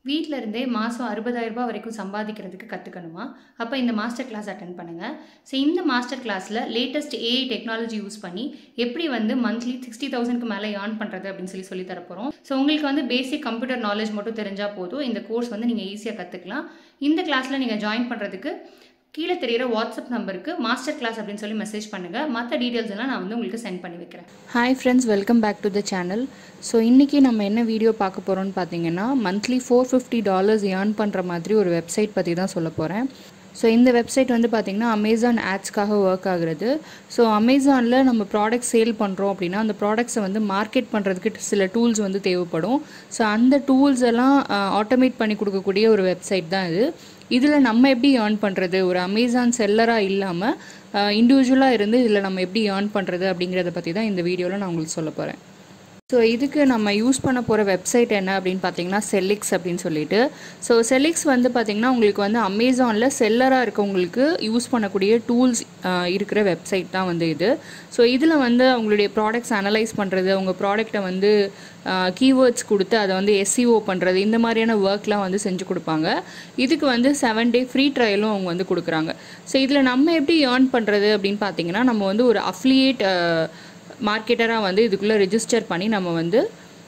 வீட்டில இருந்தே மாதம் அறுபதாயிரம் ரூபாய் வரைக்கும் சம்பாதிக்கிறதுக்கு கற்றுக்கணுமா அப்போ இந்த மாஸ்டர் கிளாஸ் அட்டன் பண்ணுங்கள் ஸோ இந்த மாஸ்டர் கிளாஸில் லேட்டஸ்ட் ஏஐ டெக்னாலஜி யூஸ் பண்ணி எப்படி வந்து மந்த்லி சிக்ஸ்டி தௌசண்ட்க்கு மேலே ஏர்ன் பண்ணுறது அப்படின்னு சொல்லி சொல்லி தரப்போகிறோம் ஸோ உங்களுக்கு வந்து பேசிக் கம்ப்யூட்டர் நாலேஜ் மட்டும் தெரிஞ்சால் போதும் இந்த கோர்ஸ் வந்து நீங்கள் ஈஸியாக கற்றுக்கலாம் இந்த கிளாஸில் நீங்கள் ஜாயின் பண்ணுறதுக்கு கீழே தெரியிற வாட்ஸ்அப் நம்பருக்கு மாஸ்டர் கிளாஸ் அப்படின்னு சொல்லி மெசேஜ் பண்ணுங்கள் மற்ற டீட்டெயில்ஸ் எல்லாம் நான் வந்து உங்களுக்கு சென்ட் பண்ணி வைக்கிறேன் hi friends welcome back to the channel so இன்றைக்கி நம்ம என்ன வீடியோ பார்க்க போகிறோம்னு பார்த்தீங்கன்னா monthly four fifty dollars earn பண்ணுற மாதிரி ஒரு வெப்சைட் பற்றி தான் சொல்ல போகிறேன் ஸோ இந்த வெப்சைட் வந்து பார்த்திங்கன்னா அமேசான் ஆட்ஸ்க்காக ஒர்க் ஆகுறது ஸோ அமேசானில் நம்ம ப்ராடக்ட் சேல் பண்ணுறோம் அப்படின்னா அந்த ப்ராடக்ட்ஸை வந்து மார்க்கெட் பண்ணுறதுக்கு சில டூல்ஸ் வந்து தேவைப்படும் ஸோ அந்த டூல்ஸ் எல்லாம் ஆட்டோமேட் பண்ணி கொடுக்கக்கூடிய ஒரு வெப்சைட் தான் இது இதில் நம்ம எப்படி ஏர்ன் பண்ணுறது ஒரு அமேசான் செல்லராக இல்லாமல் இண்டிவிஜுவலாக இருந்து இதில் நம்ம எப்படி ஏர்ன் பண்ணுறது அப்படிங்கிறத பற்றி தான் இந்த வீடியோவில் நான் உங்களுக்கு சொல்ல போகிறேன் ஸோ இதுக்கு நம்ம யூஸ் பண்ண போகிற வெப்சைட் என்ன அப்படின்னு பார்த்தீங்கன்னா செல்லிக்ஸ் அப்படின்னு சொல்லிட்டு ஸோ செல்லிக்ஸ் வந்து பார்த்திங்கன்னா உங்களுக்கு வந்து அமேசானில் செல்லராக இருக்கவங்களுக்கு யூஸ் பண்ணக்கூடிய டூல்ஸ் இருக்கிற வெப்சைட் தான் வந்து இது ஸோ இதில் வந்து அவங்களுடைய ப்ராடக்ட்ஸ் அனலைஸ் பண்ணுறது அவங்க ப்ராடக்ட்டை வந்து கீவேர்ட்ஸ் கொடுத்து அதை வந்து எஸ்சிஓ பண்ணுறது இந்த மாதிரியான ஒர்க்லாம் வந்து செஞ்சு கொடுப்பாங்க இதுக்கு வந்து செவன் டே ஃப்ரீ ட்ரையலும் அவங்க வந்து கொடுக்குறாங்க ஸோ இதில் நம்ம எப்படி ஏர்ன் பண்ணுறது அப்படின்னு பார்த்தீங்கன்னா நம்ம வந்து ஒரு அஃப்லியேட் மார்க்கெட்டராக வந்து இதுக்குள்ளே ரிஜிஸ்டர் பண்ணி நம்ம வந்து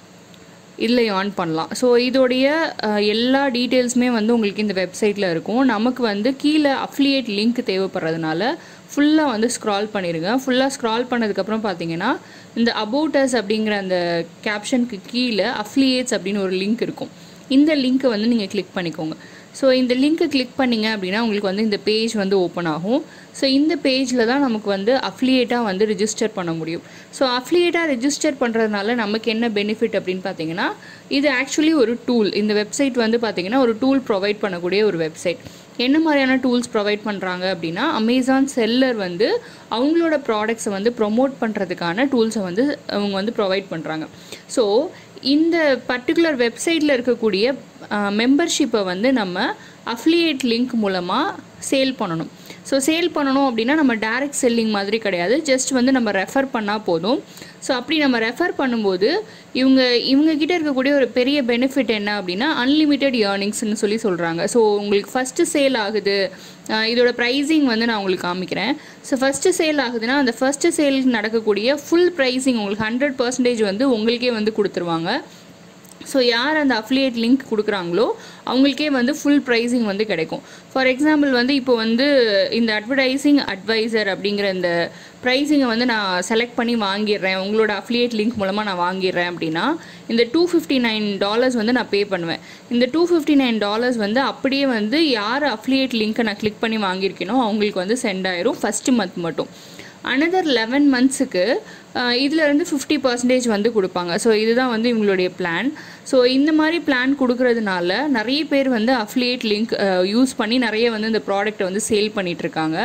இதில் ஏர்ன் பண்ணலாம் ஸோ இதோடைய எல்லா டீட்டெயில்ஸுமே வந்து உங்களுக்கு இந்த வெப்சைட்டில் இருக்கும் நமக்கு வந்து கீழே அஃப்லியேட் லிங்க் தேவைப்படுறதுனால ஃபுல்லாக வந்து ஸ்க்ரால் பண்ணிடுங்க ஃபுல்லாக ஸ்க்ரால் பண்ணதுக்கப்புறம் பார்த்தீங்கன்னா இந்த அபவுட்டஸ் அப்படிங்கிற அந்த கேப்ஷனுக்கு கீழே அஃப்லியேட்ஸ் அப்படின்னு ஒரு லிங்க் இருக்கும் இந்த லிங்க்கை வந்து நீங்கள் கிளிக் பண்ணிக்கோங்க ஸோ இந்த லிங்க்கை கிளிக் பண்ணிங்க அப்படின்னா உங்களுக்கு வந்து இந்த பேஜ் வந்து ஓப்பன் ஆகும் ஸோ இந்த பேஜில் தான் நமக்கு வந்து அஃப்லியேட்டாக வந்து ரிஜிஸ்டர் பண்ண முடியும் ஸோ அஃப்லியேட்டாக ரிஜிஸ்டர் பண்ணுறதுனால நமக்கு என்ன பெனிஃபிட் அப்படின்னு பார்த்தீங்கன்னா இது ஆக்சுவலி ஒரு டூல் இந்த வெப்சைட் வந்து பார்த்தீங்கன்னா ஒரு டூல் ப்ரொவைட் பண்ணக்கூடிய ஒரு வெப்சைட் என்ன மாதிரியான டூல்ஸ் ப்ரொவைட் பண்ணுறாங்க அப்படின்னா அமேசான் செல்லர் வந்து அவங்களோட ப்ராடக்ட்ஸை வந்து ப்ரொமோட் பண்ணுறதுக்கான டூல்ஸை வந்து அவங்க வந்து ப்ரொவைட் பண்ணுறாங்க ஸோ இந்த பர்டிகுலர் வெப்சைட்டில் இருக்கக்கூடிய மெம்பர்ஷிப்பை வந்து நம்ம அஃப்லியேட் லிங்க் மூலமாக சேல் பண்ணணும் ஸோ சேல் பண்ணணும் அப்படின்னா நம்ம டேரெக்ட் செல்லிங் மாதிரி கிடையாது ஜஸ்ட் வந்து நம்ம ரெஃபர் பண்ணால் போதும் ஸோ அப்படி நம்ம ரெஃபர் பண்ணும்போது இவங்க இவங்க கிட்ட இருக்கக்கூடிய ஒரு பெரிய பெனிஃபிட் என்ன அப்படின்னா அன்லிமிட்டெட் ஏர்னிங்ஸ்னு சொல்லி சொல்கிறாங்க ஸோ உங்களுக்கு ஃபஸ்ட்டு சேல் ஆகுது இதோட ப்ரைஸிங் வந்து நான் உங்களுக்கு காமிக்கிறேன் ஸோ ஃபஸ்ட்டு சேல் ஆகுதுன்னா அந்த ஃபஸ்ட்டு சேல் நடக்கக்கூடிய ஃபுல் ப்ரைஸிங் உங்களுக்கு ஹண்ட்ரட் பர்சன்டேஜ் வந்து உங்களுக்கே வந்து கொடுத்துருவாங்க ஸோ யார் அந்த அஃப்லியேட் லிங்க் கொடுக்குறாங்களோ அவங்களுக்கே வந்து ஃபுல் ப்ரைஸிங் வந்து கிடைக்கும் ஃபார் எக்ஸாம்பிள் வந்து இப்போ வந்து இந்த அட்வர்டைஸிங் அட்வைசர் அப்படிங்கிற இந்த ப்ரைஸிங்கை வந்து நான் செலக்ட் பண்ணி வாங்கிடுறேன் உங்களோட அஃப்லியேட் லிங்க் மூலமாக நான் வாங்கிடுறேன் அப்படின்னா இந்த டூ ஃபிஃப்டி நைன் டாலர்ஸ் வந்து நான் பே பண்ணுவேன் இந்த டூ ஃபிஃப்டி நைன் டாலர்ஸ் வந்து அப்படியே வந்து யார் அஃப்லியேட் லிங்க்கை நான் கிளிக் பண்ணி வாங்கியிருக்கேனோ அவங்களுக்கு வந்து சென்ட் ஆயிரும் ஃபஸ்ட்டு மந்த் மட்டும் அனதர் லெவன் மந்த்ஸுக்கு இதிலேருந்து ஃபிஃப்டி பர்சன்டேஜ் வந்து கொடுப்பாங்க ஸோ இதுதான் வந்து இவங்களுடைய பிளான் ஸோ இந்த மாதிரி பிளான் கொடுக்கறதுனால நிறைய பேர் வந்து அஃப்லியேட் லிங்க் யூஸ் பண்ணி நிறைய வந்து இந்த ப்ராடக்ட்டை வந்து சேல் பண்ணிகிட்ருக்காங்க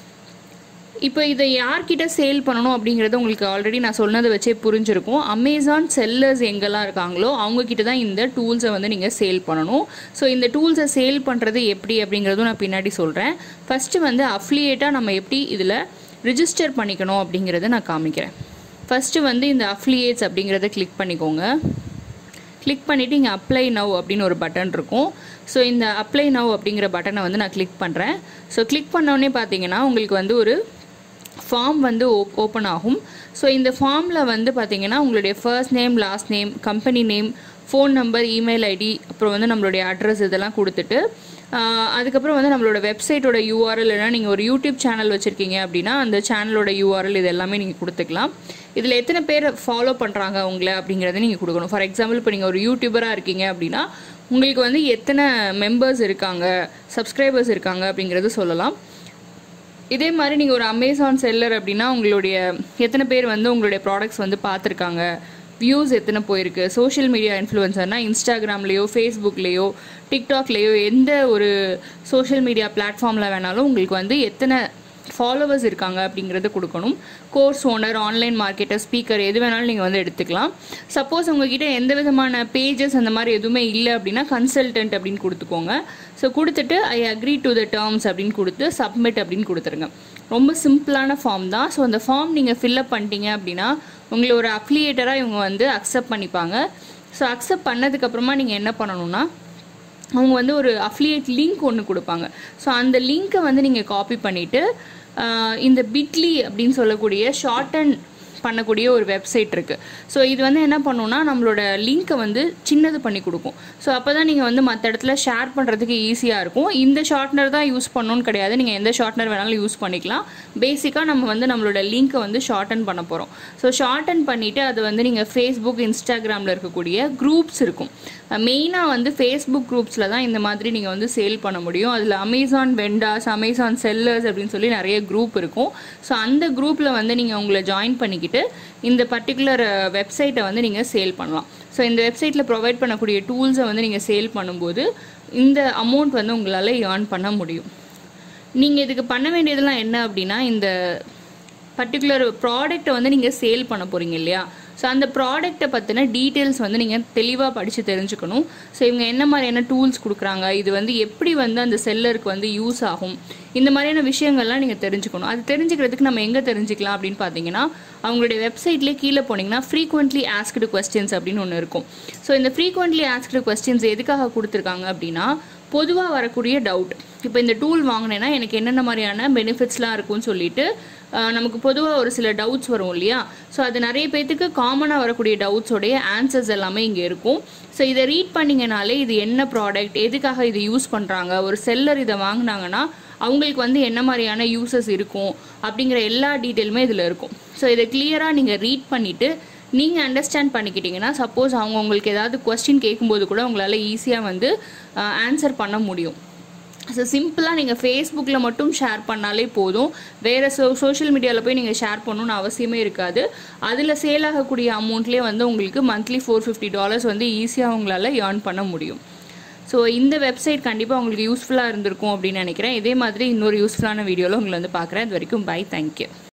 இப்போ இதை யார்கிட்ட சேல் பண்ணணும் அப்படிங்கிறது உங்களுக்கு ஆல்ரெடி நான் சொன்னதை வச்சே புரிஞ்சிருக்கும் அமேசான் செல்லர்ஸ் எங்கெல்லாம் இருக்காங்களோ அவங்கக்கிட்ட தான் இந்த டூல்ஸை வந்து நீங்கள் சேல் பண்ணணும் ஸோ இந்த டூல்ஸை சேல் பண்ணுறது எப்படி அப்படிங்கிறதும் நான் பின்னாடி சொல்கிறேன் ஃபஸ்ட்டு வந்து அஃப்லியேட்டாக நம்ம எப்படி இதில் ரிஜிஸ்டர் பண்ணிக்கணும் அப்படிங்கிறத நான் காமிக்கிறேன் ஃபஸ்ட்டு வந்து இந்த அஃப்லியேட்ஸ் அப்படிங்கிறத கிளிக் பண்ணிக்கோங்க கிளிக் பண்ணிவிட்டு இங்கே அப்ளை நவ் அப்படின்னு ஒரு பட்டன் இருக்கும் ஸோ இந்த அப்ளை நவ் அப்படிங்கிற பட்டனை வந்து நான் கிளிக் பண்ணுறேன் ஸோ கிளிக் பண்ணோடனே பார்த்தீங்கன்னா உங்களுக்கு வந்து ஒரு ஃபார்ம் வந்து ஓப் ஓப்பன் ஆகும் ஸோ இந்த ஃபார்மில் வந்து பார்த்தீங்கன்னா உங்களுடைய first name last name company name phone number email ID அப்புறம் வந்து நம்மளுடைய அட்ரஸ் இதெல்லாம் கொடுத்துட்டு அதுக்கப்புறம் வந்து நம்மளோட வெப்சைட்டோட யூஆர்எல் இல்லைனா நீங்கள் ஒரு யூடியூப் சேனல் வச்சுருக்கீங்க அப்படின்னா அந்த சேனலோட யூஆர்எல் இது எல்லாமே நீங்கள் கொடுத்துக்கலாம் இதில் எத்தனை பேர் ஃபாலோ பண்ணுறாங்க உங்களை அப்படிங்கிறத நீங்கள் கொடுக்கணும் ஃபார் எக்ஸாம்பிள் இப்போ நீங்கள் ஒரு யூடியூபராக இருக்கீங்க அப்படின்னா உங்களுக்கு வந்து எத்தனை மெம்பர்ஸ் இருக்காங்க சப்ஸ்கிரைபர்ஸ் இருக்காங்க அப்படிங்கிறது சொல்லலாம் இதே மாதிரி நீங்கள் ஒரு அமேசான் செல்லர் அப்படின்னா உங்களுடைய எத்தனை பேர் வந்து உங்களுடைய ப்ராடக்ட்ஸ் வந்து பார்த்துருக்காங்க வியூஸ் எத்தனை போயிருக்கு சோஷியல் மீடியா இன்ஃப்ளூயன்சர்னால் இன்ஸ்டாகிராம்லேயோ ஃபேஸ்புக்லேயோ டிக்டாக்லேயோ எந்த ஒரு சோஷியல் மீடியா பிளாட்ஃபார்மில் வேணாலும் உங்களுக்கு வந்து எத்தனை ஃபாலோவர்ஸ் இருக்காங்க அப்படிங்கிறத கொடுக்கணும் course owner online marketer speaker எது வேணாலும் நீங்கள் வந்து எடுத்துக்கலாம் சப்போஸ் உங்ககிட்ட எந்த விதமான பேஜஸ் அந்த மாதிரி எதுவுமே இல்லை அப்படின்னா கன்சல்டன்ட் அப்படின்னு கொடுத்துக்கோங்க ஸோ கொடுத்துட்டு I agree to the terms அப்படின்னு கொடுத்து சப்மிட் அப்படின்னு கொடுத்துருங்க ரொம்ப சிம்பிளான ஃபார்ம் தான் ஸோ அந்த ஃபார்ம் நீங்கள் ஃபில்அப் பண்ணிட்டீங்க அப்படின்னா உங்களை ஒரு அஃப்லியேட்டராக இவங்க வந்து அக்செப்ட் பண்ணிப்பாங்க ஸோ அக்செப்ட் பண்ணதுக்கப்புறமா நீங்கள் என்ன பண்ணணும்னா அவங்க வந்து ஒரு அஃப்லியேட் லிங்க் ஒன்று கொடுப்பாங்க ஸோ அந்த லிங்க்கை வந்து நீங்கள் காப்பி பண்ணிவிட்டு இந்த பிட்லி அப்படின்னு சொல்லக்கூடிய ஷார்ட் அண்ட் பண்ணக்கூடிய ஒரு வெப்சைட் இருக்குது ஸோ இது வந்து என்ன பண்ணுன்னா நம்மளோட லிங்க்கை வந்து சின்னது பண்ணி கொடுக்கும் ஸோ அப்போ தான் நீங்கள் வந்து மற்ற இடத்துல ஷேர் பண்ணுறதுக்கு ஈஸியாக இருக்கும் இந்த ஷார்ட்னர் தான் யூஸ் பண்ணணும்னு கிடையாது நீங்கள் எந்த ஷார்ட்னர் வேணாலும் யூஸ் பண்ணிக்கலாம் பேசிக்காக நம்ம வந்து நம்மளோட லிங்க்கை வந்து ஷார்டன் பண்ண போகிறோம் ஸோ ஷார்டன் பண்ணிவிட்டு அது வந்து நீங்கள் ஃபேஸ்புக் இன்ஸ்டாகிராமில் இருக்கக்கூடிய குரூப்ஸ் இருக்கும் மெயினாக வந்து ஃபேஸ்புக் குரூப்ஸில் தான் இந்த மாதிரி நீங்கள் வந்து சேல் பண்ண முடியும் அதில் அமேசான் வெண்டாஸ் அமேசான் செல்லர்ஸ் அப்படின்னு சொல்லி நிறைய குரூப் இருக்கும் ஸோ அந்த குரூப்பில் வந்து நீங்கள் உங்களை ஜாயின் பண்ணிக்கிட்டு இந்த பர்டிகுலர் வெப்சைட்டை வந்து நீங்கள் சேல் பண்ணலாம் ஸோ இந்த வெப்சைட்டில் ப்ரொவைட் பண்ணக்கூடிய டூல்ஸை வந்து நீங்கள் சேல் பண்ணும்போது இந்த அமௌண்ட் வந்து உங்களால் ஏர்ன் பண்ண முடியும் நீங்கள் இதுக்கு பண்ண வேண்டியதெல்லாம் என்ன அப்படின்னா இந்த பர்டிகுலர் ப்ராடக்ட்டை வந்து நீங்கள் சேல் பண்ண போகிறீங்க இல்லையா ஸோ அந்த ப்ராடக்ட்டை பற்றின டீட்டெயில்ஸ் வந்து நீங்கள் தெளிவாக படித்து தெரிஞ்சுக்கணும் ஸோ இவங்க என்ன மாதிரியான டூல்ஸ் கொடுக்குறாங்க இது வந்து எப்படி வந்து அந்த செல்லருக்கு வந்து யூஸ் ஆகும் இந்த மாதிரியான விஷயங்கள்லாம் நீங்கள் தெரிஞ்சுக்கணும் அது தெரிஞ்சுக்கிறதுக்கு நம்ம எங்கே தெரிஞ்சுக்கலாம் அப்படின்னு பார்த்தீங்கன்னா அவங்களுடைய வெப்சைட்லேயே கீழே போனீங்கன்னா ஃப்ரீக்வெண்ட்லி ஆஸ்க்டு கொஸ்டின்ஸ் அப்படின்னு ஒன்று இருக்கும் ஸோ இந்த ஃப்ரீக்வெண்ட்லி ஆஸ்க்டு கொஸ்டின்ஸ் எதுக்காக கொடுத்துருக்காங்க அப்படின்னா பொதுவாக வரக்கூடிய டவுட் இப்போ இந்த டூல் வாங்கினேன்னா எனக்கு என்னென்ன மாதிரியான பெனிஃபிட்ஸ்லாம் இருக்கும்னு சொல்லிட்டு அஹ், நமக்கு பொதுவாக ஒரு சில டவுட்ஸ் வரும் இல்லையா ஸோ அது நிறைய பேர்த்துக்கு காமனாக வரக்கூடிய டவுட்ஸோடைய ஆன்சர்ஸ் எல்லாமே இங்கே இருக்கும் ஸோ இதை ரீட் பண்ணிங்கனாலே இது என்ன ப்ராடக்ட் எதுக்காக இது யூஸ் பண்ணுறாங்க ஒரு செல்லர் இதை வாங்கினாங்கன்னா அவங்களுக்கு வந்து என்ன மாதிரியான யூசஸ் இருக்கும் அப்படிங்கிற எல்லா டீட்டெயிலுமே இதில் இருக்கும் ஸோ இதை கிளியராக நீங்கள் ரீட் பண்ணிவிட்டு நீங்கள் அண்டர்ஸ்டாண்ட் பண்ணிக்கிட்டீங்கன்னா சப்போஸ் அவங்க உங்களுக்கு ஏதாவது கொஸ்டின் கேட்கும்போது கூட உங்களால் ஈஸியாக வந்து ஆன்சர் பண்ண முடியும் ஸோ சிம்பிளாக நீங்கள் ஃபேஸ்புக்கில் மட்டும் ஷேர் பண்ணாலே போதும் வேறு சோ சோஷியல் மீடியாவில் போய் நீங்கள் ஷேர் பண்ணணும்னு அவசியமே இருக்காது அதில் சேல் ஆகக்கூடிய அமௌண்ட்லேயே வந்து உங்களுக்கு மந்த்லி ஃபோர் ஃபிஃப்டி டாலர்ஸ் வந்து ஈஸியாக உங்களால் ஏர்ன் பண்ண முடியும் ஸோ இந்த வெப்சைட் கண்டிப்பாக உங்களுக்கு யூஸ்ஃபுல்லாக இருந்திருக்கும் அப்படின்னு நினைக்கிறேன் இதே மாதிரி இன்னொரு யூஸ்ஃபுல்லான வீடியோவில் உங்களை வந்து பார்க்குறேன் இது வரைக்கும் பை தேங்க்யூ